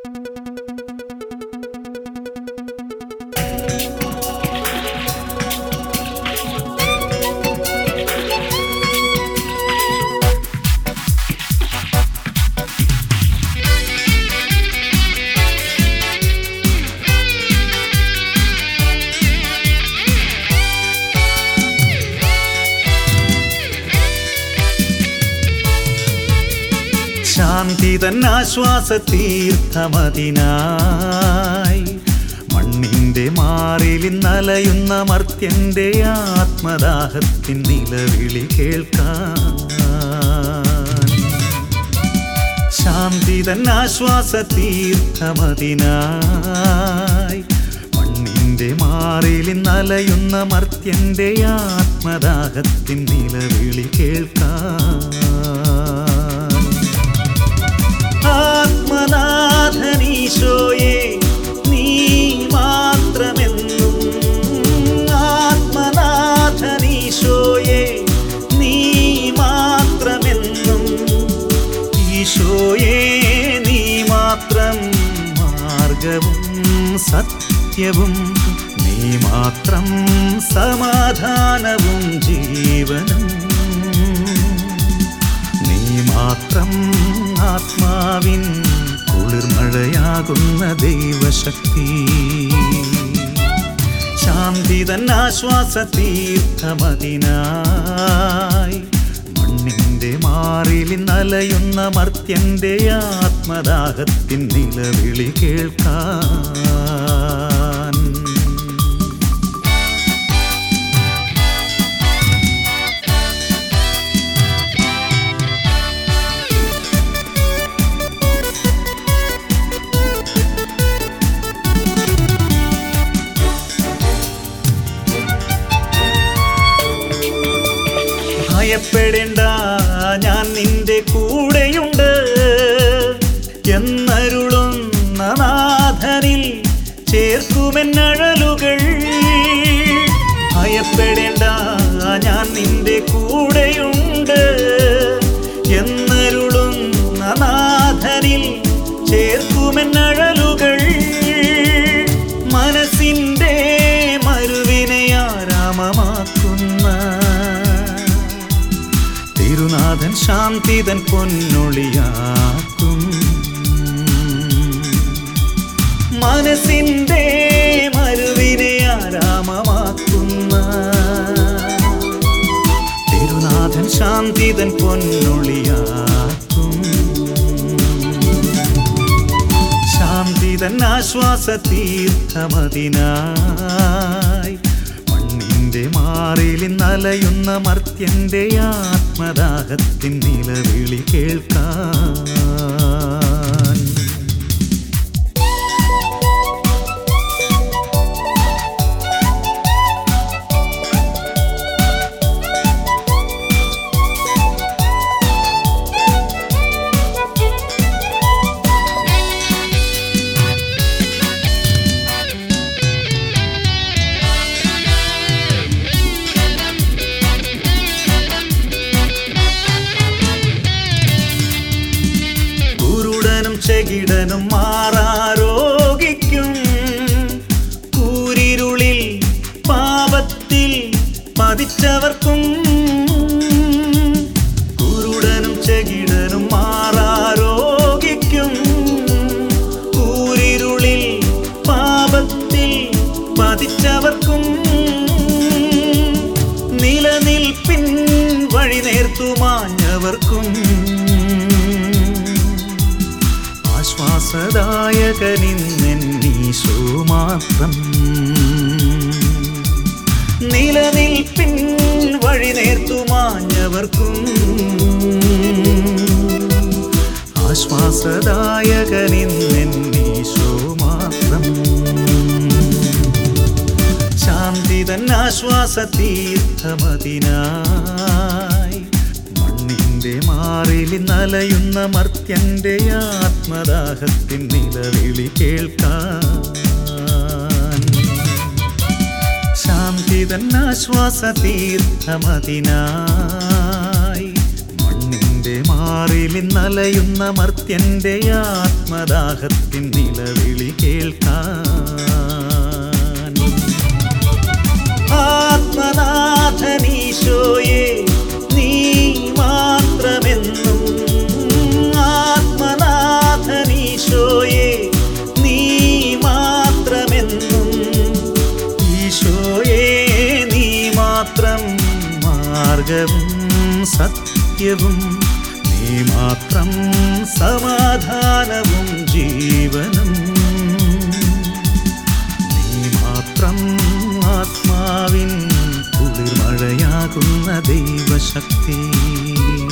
ശാന്തി തന്നാശ്വാസ തീർത്ഥമതിനായി മണ്ണിന്റെ മാറിലിൽ നലയുന്ന മർത്യന്റെ ആത്മദാഹത്തിൻ നിലവിളി കേൾക്കാൻ ശാന്തി തന്നാശ്വാസ തീർത്ഥമതിനായി മണ്ണിന്റെ മാറിലിൽ നലയുന്ന മർത്യന്റെ ആത്മദാഹത്തിൻ നിലവിളി കേൾക്കാൻ ആത്മനാഥനീശോയെ നീ മാത്രമെന്നും ആത്മനാഥനീശോയെ നീ മാത്രമെന്നും ഈശോയെ നീ മാത്രം മാർഗവും സത്യവും നീ മാത്രം സമാധാനവും ജീവനും നീ മാത്രം ആത്മാവിൻ കുളിർമഴയാകുന്ന ദൈവശക്തി ശാന്തി തന്നാശ്വാസ തീർത്ഥമതിനായി മണ്ണിന്റെ മാറിലിൽ നലയുന്ന മർത്യന്റെ ആത്മദാഹത്തിൻ നിലവിളി കേൾക്കാൻ ഭയപ്പെടേണ്ട ഞാൻ നിന്റെ കൂടെയുണ്ട് എന്നരുളുന്ന നാഥനിൽ ചേർക്കുമെന്നഴലുകൾ ഭയപ്പെടേണ്ട ഞാൻ നിന്റെ കൂടെയുണ്ട് എന്നരുളുന്ന നാഥനിൽ ചേർക്കുമെന്നഴലുകൾ മനസ്സിൻ്റെ മരുവിനെ ആരാമമാക്കുന്ന തിരുനാഥൻ ശാന്തിതൻ പൊന്നൊളിയാക്കും മനസ്സിൻ്റെ മരുവിനെ ആരാമമാക്കുന്ന തിരുനാഥൻ ശാന്തിതൻ പൊന്നൊളിയാക്കും ശാന്തിതൻ ആശ്വാസ തീർത്ഥമതിനായി മണ്ണിന്റെ മാറിലിൽ നലയുന്ന മർത്യന്റെ ആത്മദാഹത്തിൻ നിലവിളി കേൾക്കാൻ കുരുടനും ചെകിടനും മാറാരോഗിക്കും കൂരിരുളിൽ പാപത്തിൽ പതിച്ചവർക്കും കുരുടനും ചെകിടനും മാറാരോഗിക്കും കൂരിരുളിൽ പാപത്തിൽ പതിച്ചവർക്കും നിലനിൽപ്പിൻ വഴി നേർത്തുമാഞ്ഞവർക്കും ആശ്വാസദായകനിന്നീശോ മാത്രം നിലനിൽപ്പിൻ വഴി നേർത്തുമാഞ്ഞവർക്കും ആശ്വാസദായകനിന്നീശോ മാത്രം ശാന്തി തന്നാശ്വാസ തീർത്ഥമതിനായി മണ്ണിന്റെ മാറിലിൽ നലയുന്ന മർത്യന്റെ ആത്മദാഹത്തിൻ നിലവിളി കേൾക്കാൻ ശാന്തി തന്നാശ്വാസ തീർത്ഥമതിനായി മണ്ണിന്റെ മണ്ണിൻ്റെ മാറിൽ നലയുന്ന മർത്യൻ്റെ ആത്മദാഹത്തിൻ നിലവിളി കേൾക്കാൻ ആത്മനാഥനീശോയെ നീ മാത്രമെന്നും ആത്മനാഥനീശോയെ നീ മാത്രമെന്നും ഈശോയെ നീ മാത്രം മാർഗവും സത്യവും നീ മാത്രം സമാധാനവും ജീവനും നീ മാത്രം ആത്മാവിൻ കുളിർമഴയാകുന്ന ദൈവശക്തി